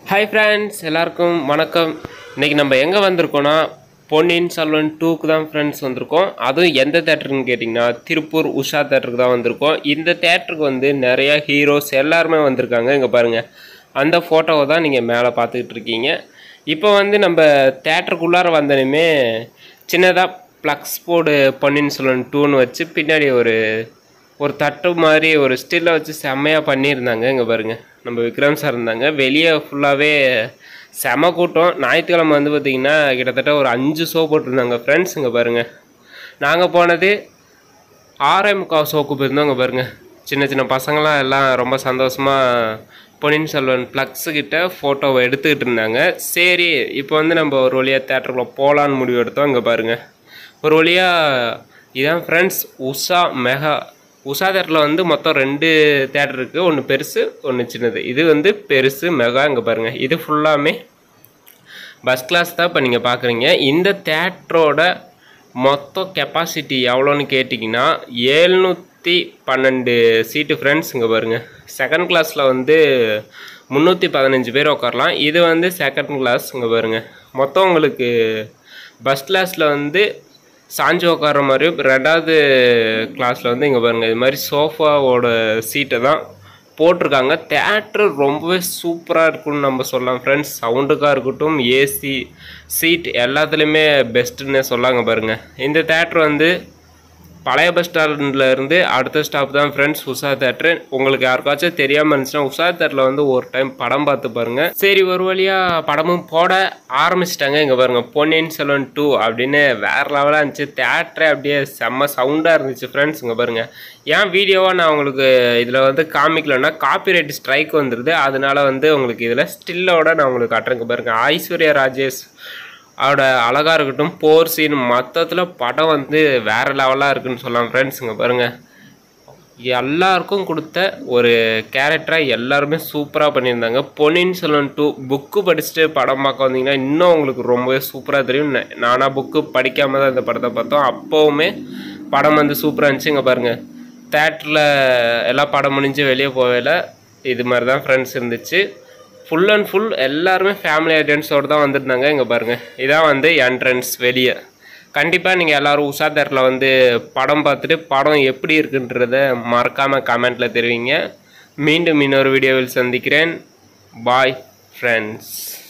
hi friends எல்லாருக்கும் வணக்கம் இன்றைக்கி நம்ம எங்கே வந்திருக்கோன்னா பொன்னியின் செல்வன் டூக்கு தான் ஃப்ரெண்ட்ஸ் வந்திருக்கோம் அதுவும் எந்த தேட்டருன்னு கேட்டிங்கன்னா திருப்பூர் உஷா தேட்டருக்கு தான் வந்திருக்கோம் இந்த தேட்டருக்கு வந்து நிறையா ஹீரோஸ் எல்லாருமே வந்திருக்காங்க இங்கே பாருங்கள் அந்த ஃபோட்டோவை தான் நீங்கள் மேலே பார்த்துக்கிட்டு இருக்கீங்க இப்போ வந்து நம்ம தேட்டருக்குள்ளார வந்தனுமே சின்னதாக ப்ளக்ஸ் போர்டு பொன்னியின் செல்வன் டூன்னு வச்சு பின்னாடி ஒரு ஒரு தட்டு மாதிரி ஒரு ஸ்டில்லை வச்சு செம்மையாக பண்ணியிருந்தாங்க இங்கே பாருங்க நம்ம விக்ரம் சார் இருந்தாங்க வெளியே ஃபுல்லாகவே செம கூட்டம் ஞாயிற்றுக்கிழமை வந்து பார்த்திங்கன்னா கிட்டத்தட்ட ஒரு அஞ்சு ஷோ போட்டிருந்தாங்க ஃப்ரெண்ட்ஸ் இங்கே பாருங்கள் நாங்கள் போனது ஆறே முக்கால் ஷோக்கு போயிருந்தோம் இங்கே பாருங்கள் சின்ன சின்ன பசங்களாம் எல்லாம் ரொம்ப சந்தோஷமாக பொன்னியின் செல்வன் ப்ளக்ஸு கிட்ட ஃபோட்டோவை எடுத்துக்கிட்டு இருந்தாங்க சரி இப்போ வந்து நம்ம ஒரு வழியாக தேட்டருக்குள்ளே போகலான்னு முடிவு எடுத்தோம் இங்கே பாருங்கள் ஒரு வழியாக இதான் ஃப்ரெண்ட்ஸ் உஷா மெகா உஷா தேட்டரில் வந்து மொத்தம் ரெண்டு தேட்டர் இருக்குது ஒன்று பெருசு ஒன்று சின்னது இது வந்து பெருசு மெகா இங்கே பாருங்கள் இது ஃபுல்லாமே பஸ் கிளாஸ் தான் இப்போ நீங்கள் பார்க்குறீங்க இந்த தேட்டரோட மொத்த கெப்பாசிட்டி எவ்வளோன்னு கேட்டிங்கன்னா ஏழ்நூற்றி பன்னெண்டு சீட்டு ஃப்ரெண்ட்ஸ் இங்கே பாருங்கள் செகண்ட் கிளாஸில் வந்து முந்நூற்றி பதினஞ்சு பேர் உட்காரலாம் இது வந்து செகண்ட் கிளாஸ் இங்கே பாருங்கள் மொத்தம் உங்களுக்கு பஸ் கிளாஸில் வந்து சாஞ்சு உட்கார மாதிரியும் ரெண்டாவது கிளாஸில் வந்து இங்கே பாருங்கள் இது மாதிரி சோஃபாவோட சீட்டை தான் போட்டிருக்காங்க தேட்ரு ரொம்பவே சூப்பராக இருக்கும்னு நம்ம சொல்லலாம் ஃப்ரெண்ட்ஸ் சவுண்டுக்காக இருக்கட்டும் ஏசி சீட் எல்லாத்துலேயுமே பெஸ்ட்டுன்னே சொல்லாங்க பாருங்கள் இந்த தேட்ரு வந்து பழைய பஸ் ஸ்டாண்டில் இருந்து அடுத்த ஸ்டாப் தான் ஃப்ரெண்ட்ஸ் உஷா தேட்ரு உங்களுக்கு யாருக்காச்சும் தெரியாமல் இருந்துச்சுன்னா உஷா தேட்டரில் வந்து ஒரு டைம் படம் பார்த்து பாருங்க சரி ஒரு வழியாக படமும் போட ஆரம்பிச்சிட்டாங்க இங்கே பாருங்க பொன்னியின் செல்வன் டூ அப்படின்னு வேற லெவலாக இருந்துச்சு தேட்டரே அப்படியே செம்ம சவுண்டாக இருந்துச்சு ஃப்ரெண்ட்ஸ் இங்கே பாருங்க ஏன் வீடியோவாக நான் உங்களுக்கு இதில் வந்து காமிக்கலன்னா காப்பிரைட் ஸ்ட்ரைக் வந்துடுது அதனால வந்து உங்களுக்கு இதில் ஸ்டில்லோட நான் உங்களுக்கு காட்டுறேங்க பாருங்க ஐஸ்வர்யா ராஜேஷ் அவரோட அழகாக இருக்கட்டும் போர் சீன் மொத்தத்தில் படம் வந்து வேறு லெவலாக இருக்குன்னு சொல்லலாம் ஃப்ரெண்ட்ஸ் இங்கே பாருங்கள் எல்லாருக்கும் கொடுத்த ஒரு கேரக்டராக எல்லாருமே சூப்பராக பண்ணியிருந்தாங்க பொன்னியின் செல்வன் டூ புக்கு படிச்சுட்டு படம் பார்க்க வந்தீங்கன்னா இன்னும் உங்களுக்கு ரொம்பவே சூப்பராக தெரியும் நா- நானா புக்கு படிக்காம தான் இந்த படத்தை பார்த்தோம் அப்போவுமே படம் வந்து சூப்பராக இருந்துச்சு இங்கே பாருங்கள் தேட்டரில் எல்லா படம் முடிஞ்சு வெளியே போகல இது மாதிரி தான் ஃப்ரெண்ட்ஸ் இருந்துச்சு ஃபுல் அண்ட் ஃபுல் எல்லாருமே ஃபேமிலி ஐட்டன்ஸோடு தான் வந்திருந்தாங்க இங்கே பாருங்கள் இதான் வந்து என்ட்ரன்ஸ் வெளியே கண்டிப்பாக நீங்கள் எல்லோரும் உஷா தேட்டரில் வந்து படம் பார்த்துட்டு படம் எப்படி இருக்குன்றத மறக்காமல் கமெண்ட்டில் தெரிவிங்க மீண்டும் இன்னொரு வீடியோவில் சந்திக்கிறேன் பாய் ஃப்ரெண்ட்ஸ்